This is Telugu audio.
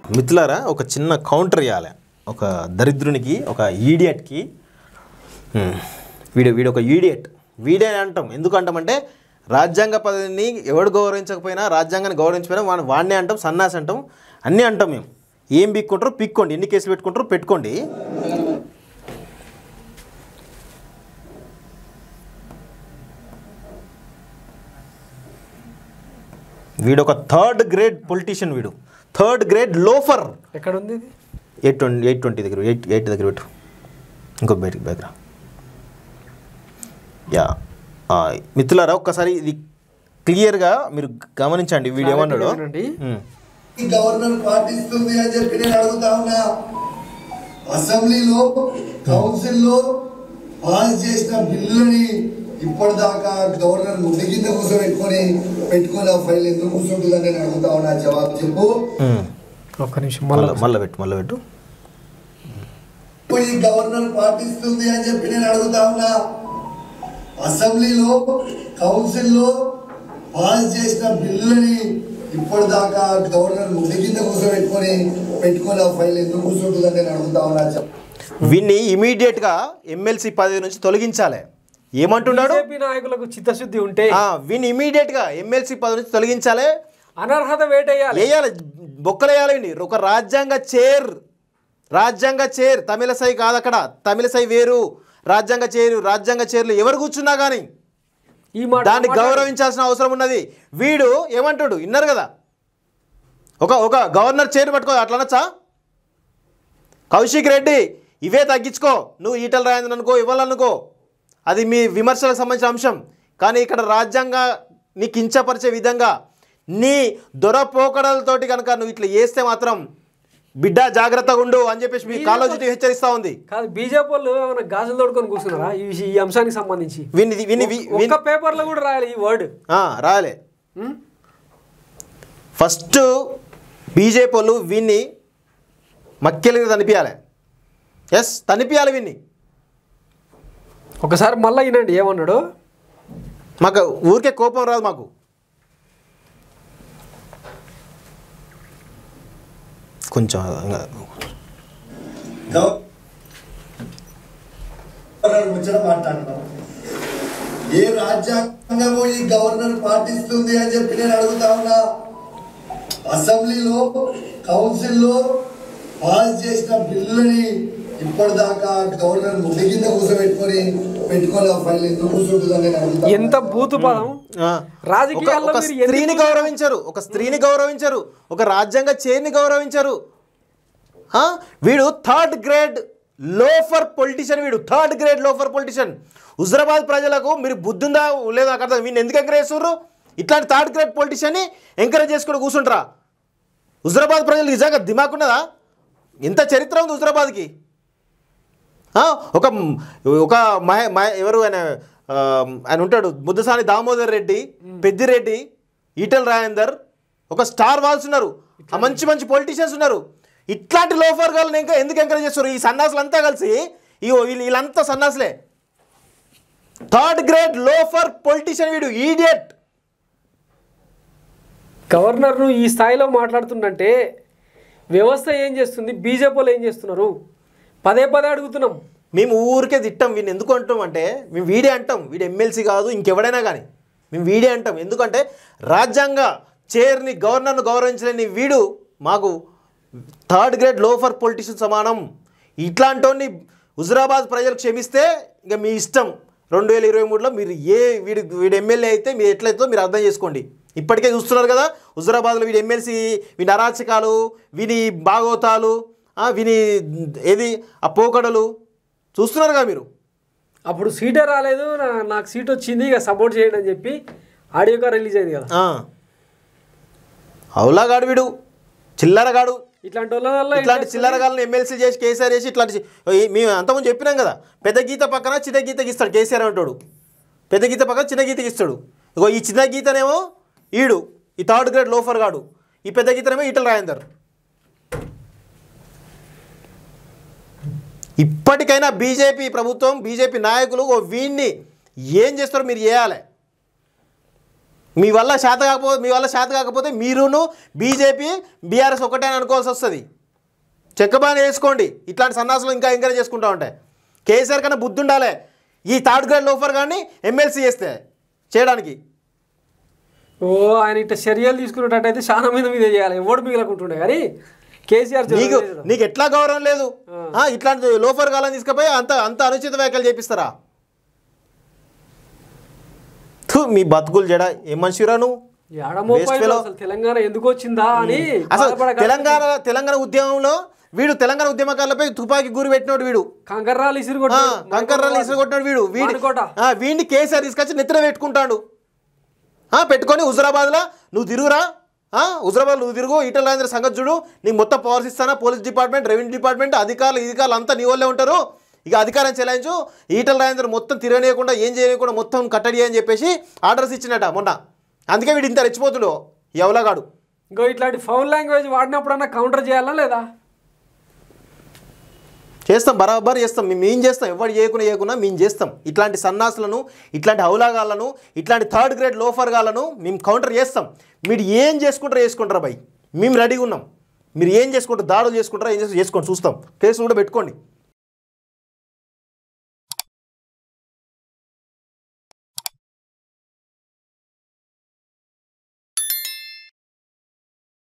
మిత్రులారా ఒక చిన్న కౌంటర్ ఇవ్వాలి ఒక దరిద్రునికి ఒక ఈడియట్కి హ్మ్. వీడు వీడు ఒక ఈడియట్ వీడే అంటాం ఎందుకు అంటామంటే రాజ్యాంగ పదవిని ఎవడు గౌరవించకపోయినా రాజ్యాంగాన్ని గౌరవించకపోయినా వాడిని వాడినే అంటాం సన్నాసి అంటాం అన్నీ అంటాం మేము ఏం పిక్కుంటారో పిక్కోండి ఎన్ని కేసులు పెట్టుకుంటారో పెట్టుకోండి వీడు ఒక థర్డ్ గ్రేడ్ పొలిటీషియన్ వీడు థర్డ్ గ్రేడ్ లోఫర్ ఎక్కడ ఉంది ఇది ఎయిట్ ట్వంటీ ఎయిట్ ట్వంటీ దగ్గర ఎయిట్ ఎయిట్ దగ్గర పెట్టు ఇంకో బయటికి దగ్గర యా ఆ, మిత్రులారా ఒక్కసారి ఇది క్లియర్గా మీరు గమనించండి వీడు ఏమన్నాడు వినండి. ఉమ్. ఈ గవర్నర్ పాటిస్తుంది అని చెప్పి నేను అడుగుతా ఉన్నా అసెంబ్లీలో కౌన్సిల్లో పాస్ చేసిన బిల్లుని ఇప్పటిదాకా గవర్నర్ ముద్దు కింద కూర్చోబెట్టుకొని పెట్టుకొని ఆ ఫైల్ ఎందుకు కూర్చుంటుందని నేను అడుగుతా ఉన్నా జవాబు చెప్పు ఉమ్. ఒక్క నిమిషం మళ్ళీ మళ్ళా మళ్ళా పెట్టు మళ్ళా పెట్టు ఈ గవర్నర్ పాటిస్తుంది అని చెప్పి నేను అడుగుతా ఉన్నా అసెంబ్లీలో కౌన్సిల్లో పాస్ చేసిన బిల్లుని ఇప్పటిదాకా గవర్నర్ ముద్దు కింద కూర్చోబెట్టుకొని పెట్టుకొని ఆ ఫైల్ ఎందుకు కూర్చుంటుందని నేను అడుగుతా ఉన్నా చెప్పు వీడిని ఇమీడియట్గా ఎమ్మెల్సీ పదవి నుంచి తొలగించాలి ఏమంటున్నాడు బీజేపీ నాయకులకు చిత్తశుద్ధి ఉంటే ఆ, వీడిని ఇమీడియట్గా ఎమ్మెల్సీ పదవి నుంచి తొలగించాలి అనర్హత వేటేయాలి వేయాలి బొక్కలు వేయాలి వీడిని. ఒక రాజ్యాంగ చైర్ రాజ్యాంగ చైర్ తమిళసై కాదు అక్కడ తమిళసై వేరు రాజ్యాంగ చైరు రాజ్యాంగ చైర్లు ఎవరు కూర్చున్నా కానీ ఈ మాట దాన్ని మాట్లాడి- గౌరవించాల్సిన అవసరం ఉన్నది వీడు ఏమంటాడు విన్నారు కదా ఒక ఒక గవర్నర్ చైర్ పట్టుకో అట్లా అనొచ్చా కౌశిక్ రెడ్డి ఇవే తగ్గించుకో నువ్వు ఈటల రాయందని అనుకో ఇవ్వాలనుకో అది మీ విమర్శలకు సంబంధించిన అంశం కానీ ఇక్కడ రాజ్యాంగ నీ కించపరిచే విధంగా నీ దొరపోకడలతోటి కనుక నువ్వు ఇట్లా చేస్తే మాత్రం బిడ్డ జాగ్రత్తగా ఉండు అని చెప్పేసి మీ కాలేజీ హెచ్చరిస్తూ ఉంది కాదు బీజేపీ వాళ్ళు ఏమైనా గాజులు తోడుకొని కూర్చున్నారా ఈ విషయం- ఈ అంశానికి సంబంధించి విని విని వి- విని ఒక్క పేపర్లో కూడా రాయాలి ఈ వర్డ్ ఆ, రాలే ఫస్ట్ బీజేపీ వాళ్ళు వీన్ని మక్కెలు తనిపియాలి ఎస్ తనిపియాలి వీన్ని ఒకసారి మళ్ళీ వినండి ఏమన్నాడు మాకు ఊరికే కోపం రాదు మాకు కొంచెం ఇంకా గవర్నర్ ముచ్చట మాట్లాడుతున్నాం ఏ రాజ్యాంగము ఈ గవర్నర్ పాటిస్తుంది అని చెప్పి నేను అడుగుతా ఉన్నా అసెంబ్లీలో కౌన్సిల్లో పాస్ చేసిన బిల్లుని ఇప్పటిదాకా గవర్నర్ ముద్దు కింద కూర్చోబెట్టుకొని పెట్టుకొని ఆ ఫైల్ ఎందుకు కూర్చుంటుందని నేను అడుగుతా ఉన్నా. ఎంత బూతు పదం ఆ, రాజకీయాల్లో ఒక- ఒక మీరు ఎందుకు- స్త్రీని గౌరవించరు ఒక స్త్రీని గౌరవించరు ఒక రాజ్యాంగ చైర్ని గౌరవించరు ఆ? వీడు థర్డ్ గ్రేడ్ లోఫర్ పొలిటీషియన్ వీడు third grade loafer politician Huzurabad ప్రజలకు మీరు బుద్ధుందా లేదా నాకు అర్థం వీడిని ఎందుకు ఎంకరేజ్ చేస్తుర్రు ఇట్లాంటి థర్డ్ గ్రేడ్ పొలిటీషియన్ని ఎంకరేజ్ చేసుకుని కూర్చుంటారా హుజరాబాద్ ప్రజలు నిజంగా దిమాక్ ఉన్నదా ఎంత చరిత్ర ఉంది హుజరాబాద్కి ఆ, ఒక ఒక మహే మహే ఎవరు ఆయన ఆ, ఆయన ఉంటాడు ముద్దసాని దామోదర్ రెడ్డి పెద్దిరెడ్డి ఈటల రాజేందర్ ఒక స్టార్ వాల్స్ ఉన్నారు ఆ మంచి మంచి పొలిటీషియన్స్ ఉన్నారు ఇట్లాంటి లోఫర్ గాలను ఇంకా ఎందుకు ఎంకరేజ్ చేస్తారు ఈ సన్నాసులు అంతా కలిసి ఈ వీళ్ళు వీళ్ళంతా సన్నాసులే థర్డ్ గ్రేడ్ లోఫర్ పొలిటీషియన్ వీడు ఈడియట్ గవర్నర్ను ఈ స్థాయిలో మాట్లాడుతుందంటే వ్యవస్థ ఏం చేస్తుంది బీజేపీ వాళ్ళు ఏం చేస్తున్నారు పదే పదే అడుగుతున్నాం మేము ఊరికే తిట్టాం వీడిని ఎందుకు అంటాం అంటే మేము వీడే అంటాం వీడు ఎమ్మెల్సీ కాదు ఇంకెవడైనా కానీ మేము వీడే అంటాం ఎందుకంటే రాజ్యాంగ చైర్ని గవర్నర్ను గౌరవించలేని వీడు మాకు థర్డ్ గ్రేడ్ లోఫర్ పొలిటీషియన్ సమానం ఇట్లాంటి హుజరాబాద్ ప్రజలు క్షమిస్తే ఇక మీ ఇష్టం రెండు వేల ఇరవై మూడులో మీరు ఏ వీడి వీడి ఎమ్మెల్యే అయితే మీరు ఎట్లయితే మీరు అర్థం చేసుకోండి ఇప్పటికే చూస్తున్నారు కదా హుజరాబాద్లో వీడి ఎమ్మెల్సీ వీని అరాచకాలు వీని బాగోతాలు ఆ, వీని ఏది ఆ పోకడలు చూస్తున్నారు కదా మీరు అప్పుడు సీటే రాలేదు నా- నాకు సీట్ వచ్చింది ఇక సపోర్ట్ చేయండి అని చెప్పి ఆడియోగా రిలీజ్ అయింది కదా ఆ. అవులాగాడు వీడు చిల్లరగాడు ఇట్లాంటి వాళ్ళ వల్ల ఇట్లాంటి చిల్లరగాళ్ళని ఎమ్మెల్సీ చేసి కేసీఆర్ చేసి ఇట్లాంటి చి- ఈ- మేము అంతకుముందు చెప్పినాం కదా పెద్ద గీత పక్కన చిన్న గీత గీస్తాడు కేసీఆర్ అంటాడు పెద్ద గీత పక్కన చిన్న గీత గీస్తాడు ఇగో ఈ చిన్న గీతనేమో ఈడు ఈ థర్డ్ గ్రేడ్ లోఫర్ గాడు ఈ పెద్ద గీతనేమో ఈటల రాయందర్ ఇప్పటికైనా బీజేపీ ప్రభుత్వం బీజేపీ నాయకులు ఓ వీణ్ణి ఏం చేస్తారో మీరు చేయాలి మీ వల్ల శాత కాకపోతే మీ వల్ల శాత కాకపోతే మీరును బీజేపీ బీఆర్ఎస్ ఒకటే అని అనుకోవాల్సి వస్తుంది చెక్కబాని వేసుకోండి ఇట్లాంటి సన్నాసులు ఇంకా ఎంకరేజ్ చేసుకుంటా ఉంటాయి కేసీఆర్ కన్నా బుద్ధి ఉండాలి ఈ థర్డ్ గ్రేడ్ లోఫర్ కానీ ఎమ్మెల్సీ చేస్తే చేయడానికి ఓ ఆయన ఇట్లా చర్యలు తీసుకునేటట్టయితే చాలా మీద మీద చేయాలి ఎవడు మిగలకుంటుండే కానీ కేసీఆర్ నీకు చర్యలు నీకు ఎట్లా గౌరవం లేదు ఆ, ఇట్లాంటి లోఫర్ కాలం తీసుకుపోయి అంత అంత అనుచిత వ్యాఖ్యలు చేపిస్తారా థు, మీ బతుకులు జడ ఏం మనిషిరా నువ్వు ఎడమోపాయి Waste fellow. అసలు తెలంగాణ ఎందుకు వచ్చిందా అని అసలు బాధపడక- తెలంగాణ తెలంగాణ ఉద్యమంలో వీడు తెలంగాణ ఉద్యమకారులపై తుపాకీ గురి పెట్టినోడు వీడు కంకర్రాలు ఇసురు ఆ, కొట్టాడు. కంకర్రాలు ఇసురు కొట్టినాడు వీడు వీడి మానుకోట. ఆ, వీడిని కేసీఆర్ తీసుకొచ్చి నెత్తిన పెట్టుకుంటాడు ఆ, పెట్టుకొని హుజరాబాద్లో నువ్వు తిరుగురా ఆ, హుజరాబాద్ నువ్వు తిరుగు ఈటల రాజేంద్ర సంగతి చూడు నీకు మొత్తం పవర్స్ ఇస్తానా పోలీస్ డిపార్ట్మెంట్ రెవెన్యూ డిపార్ట్మెంట్ అధికారులు అధికారులు అంతా నీ వాళ్ళే ఉంటారు ఇక అధికారం చెలాయించు ఈటల రాజేంద్ర మొత్తం తిరగనీయకుండా ఏం చేయకుండా మొత్తం కట్టడి అని చెప్పేసి ఆర్డర్స్ ఇచ్చినట మొన్న అందుకే వీడు ఇంత రెచ్చిపోతుడు ఎవలగాడు ఇంకో ఇట్లాంటి ఫౌల్ లాంగ్వేజ్ వాడినప్పుడన్నా కౌంటర్ చేయాలా లేదా చేస్తాం బరాబర్ చేస్తాం మేము ఏం చేస్తాం ఎవరు చేయకుండా చేయకుండా మేము చేస్తాం ఇట్లాంటి సన్నాసులను ఇట్లాంటి హౌలాగాళ్ళను ఇట్లాంటి థర్డ్ గ్రేడ్ లోఫర్గాలను మేము కౌంటర్ చేస్తాం మీరు ఏం చేసుకుంటారో చేసుకుంటారా భయ్ మేము రెడీగా ఉన్నాం మీరు ఏం చేసుకుంటారు దాడులు చేసుకుంటారా ఏం చేసి చేసుకోండి చూస్తాం కేసులు కూడా పెట్టుకోండి